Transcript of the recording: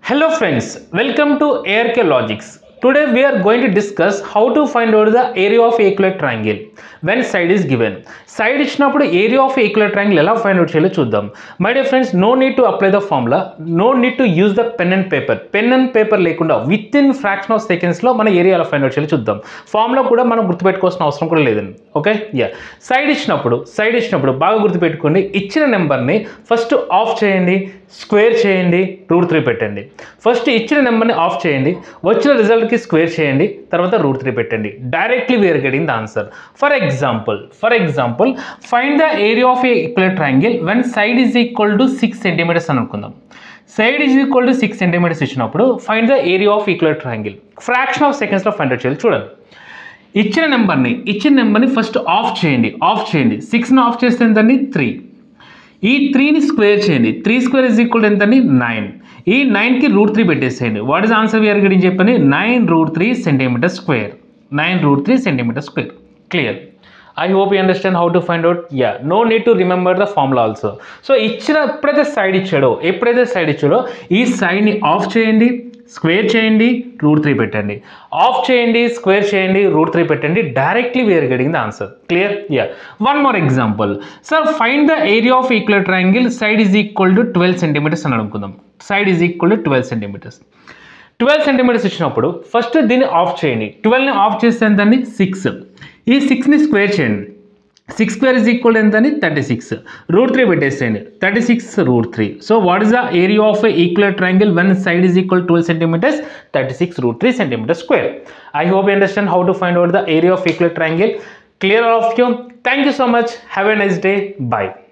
Hello friends, welcome to ARK Logics. Today we are going to discuss how to find out the area of equilateral triangle when side is given. Side ఇచ్చినప్పుడు area of equal triangle ఎలా find out చేయాలో చూద్దాం my dear friends no need to apply the formula no need to use the pen and paper pen and paper లేకుండా with in fraction of సెకండ్స్లో మన area ఎలా find out చేయాలో చూద్దాం formula కూడా మనం గుర్తుపెట్టుకోవాల్సిన అవసరం కూడా లేదండి ఓకే యా సైడ్ ఇచ్చినప్పుడు సైడ్ ఇచ్చినప్పుడు బాగా గుర్తుపెట్టుకోండి ఇచ్చిన నెంబర్ని ఫస్ట్ ఆఫ్ చేయండి స్క్వేర్ చేయండి రూట్ త్రీ పెట్టండి ఫస్ట్ ఇచ్చిన నెంబర్ని ఆఫ్ చేయండి వచ్చిన రిజల్ట్కి స్క్వేర్ చేయండి తర్వాత రూట్ త్రీ పెట్టండి directly we're getting the answer for example for example find the area of a equal triangle when side is equal to six centimetres అని అనుకుందాం side is equal to six centimetres ఇచ్చినప్పుడు find the area of equal triangle fraction of సెకండ్స్లో find out చేయాలి చూడండి ఇచ్చిన నెంబర్ని ఇచ్చిన నెంబర్ని ఫస్ట్ ఆఫ్ చేయండి ఆఫ్ చేయండి సిక్స్ని ఆఫ్ చేస్తే ఎంతండి త్రీ ఈ త్రీని స్క్వేర్ చేయండి త్రీ స్క్వేర్ ఇస్ ఈక్వల్ ఎంతండి నైన్ ఈ నైన్కి రూట్ త్రీ పెట్టేసేయండి వాట్ ఇస్ ఆన్సర్ వీఆర్ గడిని చెప్పండి nine root three centimetre square nine root three centimetre square clear I hope you understand how to find out yeah no need to remember the formula also so ఇచ్చిన ఎప్పుడైతే side ఇచ్చాడో ఎప్పుడైతే side ఇచ్చాడో ఈ సైడ్ని half చేయండి square చేయండి root three పెట్టండి ఆఫ్ చేయండి స్క్వేర్ చేయండి రూట్ త్రీ పెట్టండి directly we're getting the answer clear yeah one more example sir find the area of equal triangle side is equal to twelve centimetres అని అనుకుందాం side is equal to twelve centimetres twelve centimetres ఇచ్చినప్పుడు first దీన్ని half చేయండి ట్వెల్వ్ని half చేస్తే ఎంతండి six ఈ సిక్స్ని స్క్వేర్ చేయండి సిక్స్ స్క్వేర్ ఇస్ ఈక్వల్ ఎంతని థర్టీ సిక్స్ రూట్ త్రీ పెట్టేసేయండి thirty six root three so what is the area of equal triangle one side is equal twelve centimetres thirty six root three centimetre square I hope you understand how to find out the area of equal triangle clear of you thank you so much have a nice day by